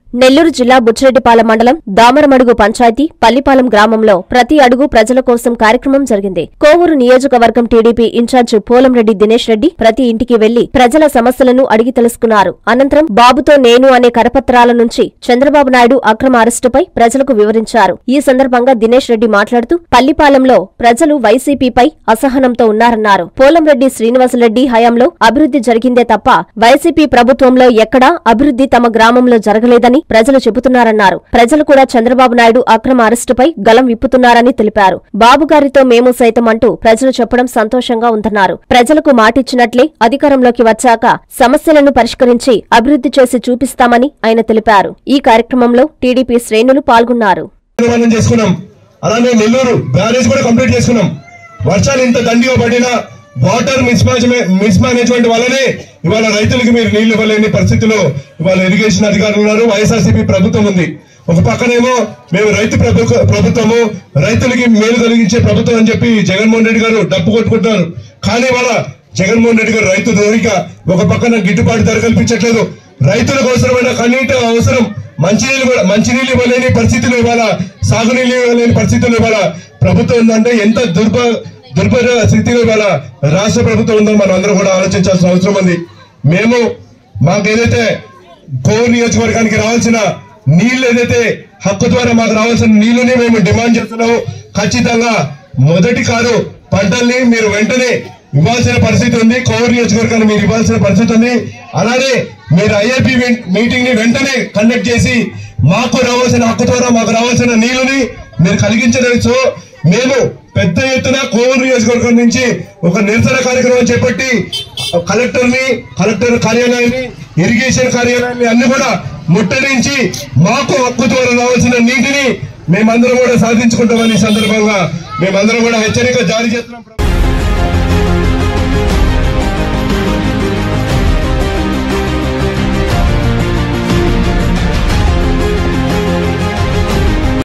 నెల్లూరు జిల్లా బుచ్చిరెడ్డిపాలెం మండలం దామరమడుగు పంచాయతీ పల్లిపాలెం గ్రామంలో ప్రతి అడుగు ప్రజల కోసం కార్యక్రమం జరిగింది కోవూరు నియోజకవర్గం టీడీపీ ఇన్ఛార్జ్ పోలంరెడ్డి దినేష్ రెడ్డి ప్రతి ఇంటికి వెళ్లి ప్రజల సమస్యలను అడిగి తెలుసుకున్నారు అనంతరం బాబుతో నేను అనే కరపత్రాల నుంచి చంద్రబాబు నాయుడు అక్రమ అరెస్టుపై ప్రజలకు వివరించారు ఈ సందర్భంగా దినేష్ రెడ్డి మాట్లాడుతూ పల్లిపాలెంలో ప్రజలు వైసీపీపై అసహనంతో ఉన్నారన్నారు పోలంరెడ్డి శ్రీనివాసరెడ్డి హయాంలో అభివృద్ధి జరిగిందే తప్ప వైసీపీ ప్రభుత్వంలో ఎక్కడా అభివృద్ధి తమ గ్రామంలో జరగలేదని ప్రజలు చెబుతున్నారన్నారు ప్రజలు కూడా చంద్రబాబు నాయుడు అక్రమ అరెస్టుపై గలం విప్పుతున్నారని తెలిపారు బాబు గారితో మేము సైతం అంటూ ప్రజలు చెప్పడం సంతోషంగా ఉందన్నారు ప్రజలకు మాటిచ్చినట్లే అధికారంలోకి వచ్చాక సమస్యలను పరిష్కరించి అభివృద్ధి చేసి చూపిస్తామని ఆయన తెలిపారు ఈ కార్యక్రమంలో టీడీపీ శ్రేణులు పాల్గొన్నారు నిర్మాణం చేసుకున్నాం అలానే నెల్లూరు బ్యారేజ్ కూడా కంప్లీట్ చేసుకున్నాం వర్షాలు ఇంత దండిగా పడినా వాటర్ మిస్ మిస్ మేనేజ్మెంట్ వల్లనే ఇవాళ రైతులకు మీరు నీళ్లు ఇవ్వలేని పరిస్థితిలో ఇవాళ ఇరిగేషన్ అధికారులు ఉన్నారు వైఎస్ఆర్సీపీ ప్రభుత్వం ఉంది ఒక పక్కనేమో మేము రైతు ప్రభు- ప్రభుత్వము రైతులకి మేలు కలిగించే ప్రభుత్వం అని చెప్పి జగన్మోహన్ రెడ్డి గారు డప్పు కొట్టుకుంటున్నారు కానీ ఇవాళ జగన్మోహన్ రెడ్డి గారు రైతు దోరిక ఒక పక్కన గిట్టుబాటు ధర కల్పించట్లేదు రైతులకు అవసరమైన కన్నీటి అవసరం మంచినీళ్ళు కూడా మంచినీళ్ళు ఇవ్వలేని పరిస్థితులు ఇవాళ సాగునీళ్ళు ఇవ్వలేని పరిస్థితులు ఇవాళ ప్రభుత్వం ఉందంటే ఎంత దుర్భ దుర్భర స్థితిలో ఇవాళ రాష్ట్ర ప్రభుత్వం ఉందో మనం అందరం కూడా ఆలోచించాల్సిన అవసరం ఉంది మేము మాకు ఏదైతే కోర్ నియోజకవర్గానికి రావాల్సిన నీళ్లు ఏదైతే హక్కు ద్వారా మాకు రావాల్సిన నీళ్లని మేము డిమాండ్ చేస్తున్నాము ఖచ్చితంగా మొదటి కారు పంటల్ని మీరు వెంటనే ఇవ్వాల్సిన పరిస్థితి ఉంది కోవూరు నియోజకవర్గాన్ని మీరు ఇవ్వాల్సిన పరిస్థితి ఉంది అలానే మీరు ఐఐపి మీటింగ్ ని వెంటనే కండక్ట్ చేసి మాకు రావాల్సిన హక్కు ద్వారా మాకు రావాల్సిన నీళ్లని మీరు కలిగించవచ్చు మేము పెద్ద ఎత్తున కోవూరు నియోజకవర్గం నుంచి ఒక నిరసన కార్యక్రమం చేపట్టి కలెక్టర్ ని కలెక్టర్ కార్యాలయాన్ని ఇరిగేషన్ కార్యాలయాన్ని అన్ని కూడా ముట్టడించి మాకు హక్కు ద్వారా రావాల్సిన నీటిని మేమందరం కూడా సాధించుకుంటామని ఈ సందర్భంగా మేమందరం కూడా హెచ్చరిక జారీ చేస్తున్నాం